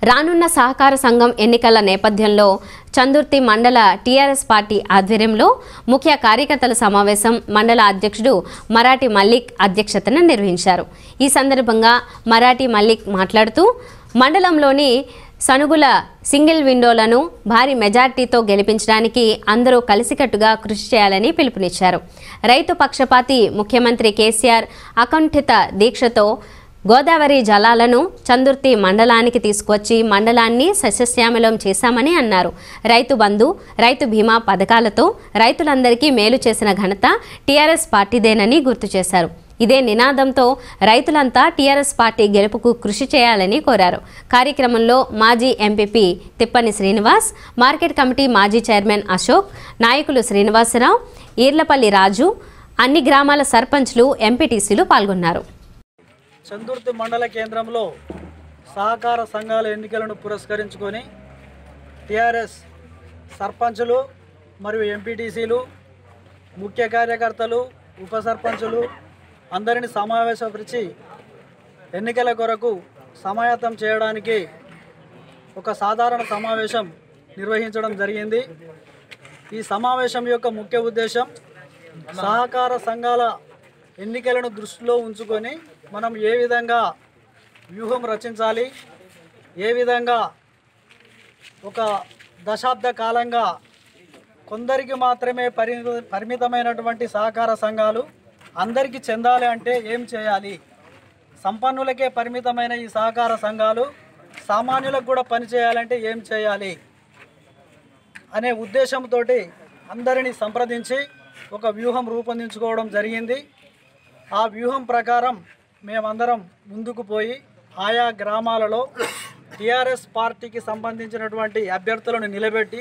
రానున్న సహకార సంఘం ఎన్నికల నేపథ్యంలో చందుర్తి మండల టీఆర్ఎస్ పార్టీ ఆధ్వర్యంలో ముఖ్య కార్యకర్తల సమావేశం మండల అధ్యక్షుడు మరాఠీ మల్లిక్ అధ్యక్షతన నిర్వహించారు ఈ సందర్భంగా మరాఠీ మల్లిక్ మాట్లాడుతూ మండలంలోని సనుగుల సింగిల్ విండోలను భారీ మెజార్టీతో గెలిపించడానికి అందరూ కలిసికట్టుగా కృషి చేయాలని పిలుపునిచ్చారు రైతు పక్షపాతి ముఖ్యమంత్రి కేసీఆర్ అకంఠిత దీక్షతో గోదావరి జలాలను చందుర్తి మండలానికి తీసుకొచ్చి మండలాన్ని సస్యశ్యామలం చేశామని అన్నారు రైతు బంధు రైతు బీమా పథకాలతో రైతులందరికీ మేలు చేసిన ఘనత టీఆర్ఎస్ పార్టీదేనని గుర్తు చేశారు ఇదే నినాదంతో రైతులంతా టీఆర్ఎస్ పార్టీ గెలుపుకు కృషి చేయాలని కోరారు కార్యక్రమంలో మాజీ MPP Tippani Srinivas market committee మాజీ చైర్మన్ అశోక్ నాయకులు శ్రీనివాసరావు ఈర్లపల్లి రాజు అన్ని గ్రామాల సర్పంచ్లు ఎంపీటీసీలు పాల్గొన్నారు చందుర్తి మండల కేంద్రంలో సహకార సంఘాల ఎన్నికలను పురస్కరించుకొని టిఆర్ఎస్ సర్పంచులు మరియు ఎంపీటీసీలు ముఖ్య కార్యకర్తలు ఉప సర్పంచులు అందరిని సమావేశపరిచి ఎన్నికల కొరకు సమాయత్తం చేయడానికి ఒక సాధారణ సమావేశం నిర్వహించడం జరిగింది ఈ సమావేశం యొక్క ముఖ్య ఉద్దేశం సహకార సంఘాల ఎన్నికలను దృష్టిలో ఉంచుకొని మనం ఏ విధంగా వ్యూహం రచించాలి ఏ విధంగా ఒక దశాబ్ద కాలంగా కొందరికి మాత్రమే పరి పరిమితమైనటువంటి సహకార సంఘాలు అందరికీ చెందాలి అంటే ఏం చేయాలి సంపన్నులకే పరిమితమైన ఈ సహకార సంఘాలు సామాన్యులకు కూడా పనిచేయాలంటే ఏం చేయాలి అనే ఉద్దేశంతో అందరినీ సంప్రదించి ఒక వ్యూహం రూపొందించుకోవడం జరిగింది ఆ వ్యూహం ప్రకారం మేమందరం ముందుకు పోయి ఆయా గ్రామాలలో టీఆర్ఎస్ పార్టీకి సంబంధించినటువంటి అభ్యర్థులను నిలబెట్టి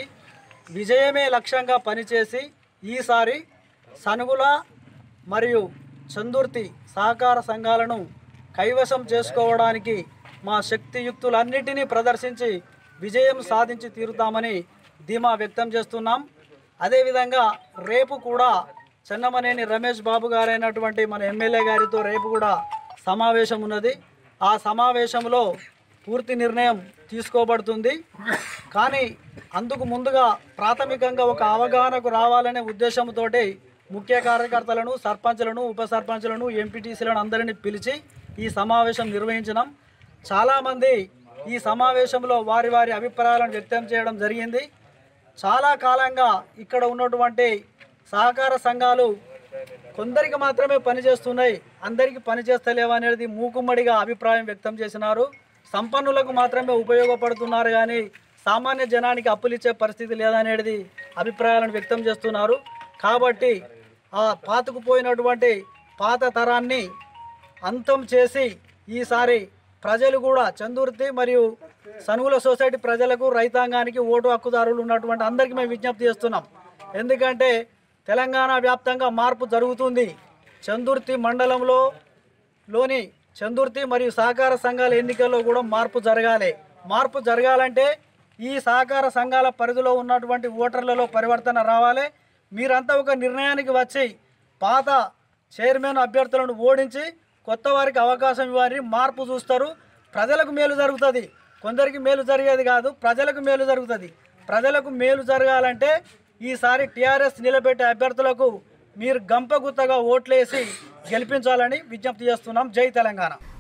విజయమే లక్ష్యంగా పనిచేసి ఈసారి సనుగుల మరియు చందుర్తి సహకార సంఘాలను కైవసం చేసుకోవడానికి మా శక్తియుక్తులన్నిటినీ ప్రదర్శించి విజయం సాధించి తీరుతామని ధీమా వ్యక్తం చేస్తున్నాం అదేవిధంగా రేపు కూడా చెన్నమనేని రమేష్ బాబు గారైనటువంటి మన ఎమ్మెల్యే గారితో రేపు కూడా సమావేశం ఉన్నది ఆ సమావేశంలో పూర్తి నిర్ణయం తీసుకోబడుతుంది కానీ అందుకు ముందుగా ప్రాథమికంగా ఒక అవగాహనకు రావాలనే ఉద్దేశంతో ముఖ్య కార్యకర్తలను సర్పంచ్లను ఉప సర్పంచ్లను ఎంపీటీసీలను అందరినీ పిలిచి ఈ సమావేశం నిర్వహించినాం చాలామంది ఈ సమావేశంలో వారి వారి అభిప్రాయాలను వ్యక్తం చేయడం జరిగింది చాలా కాలంగా ఇక్కడ ఉన్నటువంటి సహకార సంఘాలు కొందరికి మాత్రమే పనిచేస్తున్నాయి అందరికీ పనిచేస్తలేవు అనేది మూకుమ్మడిగా అభిప్రాయం వ్యక్తం చేసినారు సంపన్నులకు మాత్రమే ఉపయోగపడుతున్నారు కానీ సామాన్య జనానికి అప్పులు ఇచ్చే పరిస్థితి లేదనేది అభిప్రాయాలను వ్యక్తం చేస్తున్నారు కాబట్టి ఆ పాతుకుపోయినటువంటి పాత తరాన్ని అంతం చేసి ఈసారి ప్రజలు కూడా చందుర్తి మరియు సనుగుల సొసైటీ ప్రజలకు రైతాంగానికి ఓటు హక్కుదారులు ఉన్నటువంటి అందరికీ మేము విజ్ఞప్తి చేస్తున్నాం ఎందుకంటే తెలంగాణ వ్యాప్తంగా మార్పు జరుగుతుంది చందుర్తి మండలంలో లోని చందుర్తి మరియు సహకార సంఘాల ఎన్నికల్లో కూడా మార్పు జరగాలి మార్పు జరగాలంటే ఈ సహకార సంఘాల పరిధిలో ఉన్నటువంటి ఓటర్లలో పరివర్తన రావాలి మీరంతా ఒక నిర్ణయానికి వచ్చి పాత చైర్మన్ అభ్యర్థులను ఓడించి కొత్త వారికి అవకాశం ఇవ్వాలి మార్పు చూస్తారు ప్రజలకు మేలు జరుగుతుంది కొందరికి మేలు జరిగేది కాదు ప్రజలకు మేలు జరుగుతుంది ప్రజలకు మేలు జరగాలంటే ఈసారి టీఆర్ఎస్ నిలబెట్టే అభ్యర్థులకు మీరు గంపగుత్తగా ఓట్లేసి గెలిపించాలని విజ్ఞప్తి చేస్తున్నాం జై తెలంగాణ